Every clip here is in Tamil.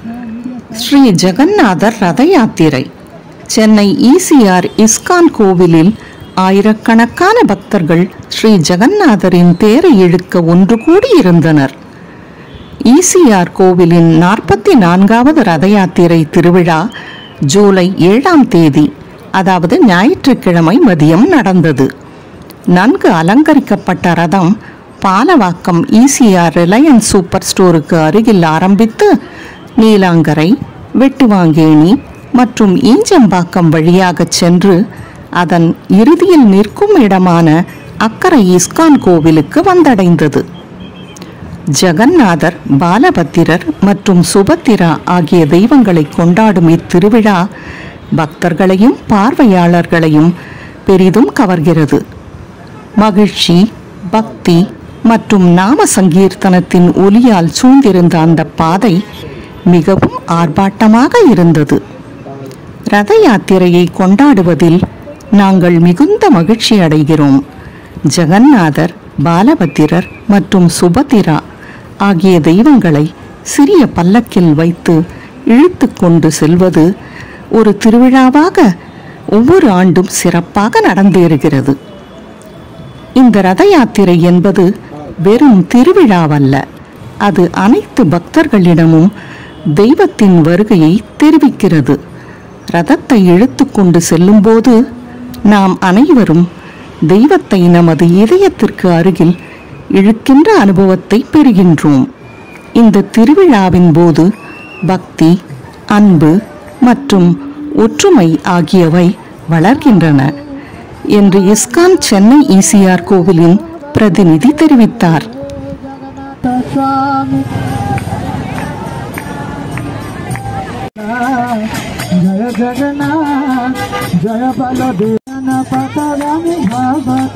ஸ்ரீ ஜெகநாதர் ரத யாத்திரை சென்னை இசிஆர் இஸ்கான் கோவிலில் ஆயிரக்கணக்கான பக்தர்கள் ஸ்ரீ ஜெகநாதரின் தேரை இழுக்க ஒன்று கூடி இருந்தனர் இசிஆர் கோவிலின் நாற்பத்தி நான்காவது ரத யாத்திரை திருவிழா ஜூலை ஏழாம் தேதி அதாவது ஞாயிற்றுக்கிழமை மதியம் நடந்தது நன்கு அலங்கரிக்கப்பட்ட ரதம் பாலவாக்கம் இசிஆர் ரிலையன்ஸ் சூப்பர் ஸ்டோருக்கு அருகில் ஆரம்பித்து நீலாங்கரை வெட்டுவாங்கேணி மற்றும் ஈஞ்சம்பாக்கம் வழியாகச் சென்று அதன் இறுதியில் நிற்கும் இடமான அக்கரை இஸ்கான் கோவிலுக்கு வந்தடைந்தது ஜெகநாதர் பாலபத்திரர் மற்றும் சுபத்திரா ஆகிய தெய்வங்களை கொண்டாடும் இத்திருவிழா பக்தர்களையும் பார்வையாளர்களையும் பெரிதும் கவர்கிறது மகிழ்ச்சி பக்தி மற்றும் நாம சங்கீர்த்தனத்தின் ஒலியால் சூழ்ந்திருந்த அந்த பாதை மிகவும் ஆர்ப்பாட்டமாக இருந்தது ரத யாத்திரையை கொண்டாடுவதில் நாங்கள் மிகுந்த மகிழ்ச்சி அடைகிறோம் ஜெகநாதர் பாலபத்திரர் மற்றும் சுபத்திரா ஆகிய தெய்வங்களை சிறிய பல்லக்கில் வைத்து இழுத்து கொண்டு செல்வது ஒரு திருவிழாவாக ஒவ்வொரு ஆண்டும் சிறப்பாக நடந்தேறுகிறது இந்த ரத யாத்திரை என்பது வெறும் திருவிழாவல்ல அது அனைத்து பக்தர்களிடமும் தெய்வத்தின் வருகையை தெரிவிக்கிறது ரதத்தை இழுத்து கொண்டு செல்லும்போது நாம் அனைவரும் தெய்வத்தை நமது இதயத்திற்கு அருகில் இழுக்கின்ற அனுபவத்தை பெறுகின்றோம் இந்த திருவிழாவின் போது பக்தி அன்பு மற்றும் ஒற்றுமை ஆகியவை வளர்கின்றன என்று இஸ்கான் சென்னை இசிஆர் கோவிலின் பிரதிநிதி தெரிவித்தார் స్వామి జయ జగన్నాథ్ జయ బలదేవన పతరామి భాగవత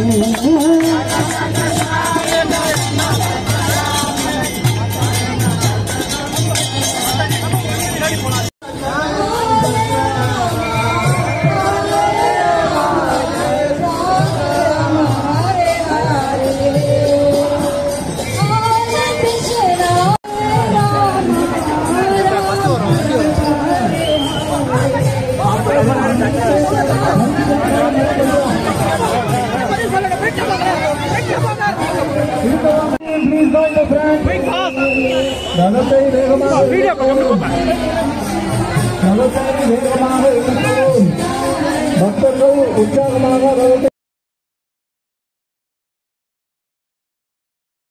Please join the friend. ரதத்தை வேகமாக ரதத்தை வேகமாக இழுக்கவும் பக்தர்கள் உற்சாகமாக ரதத்தை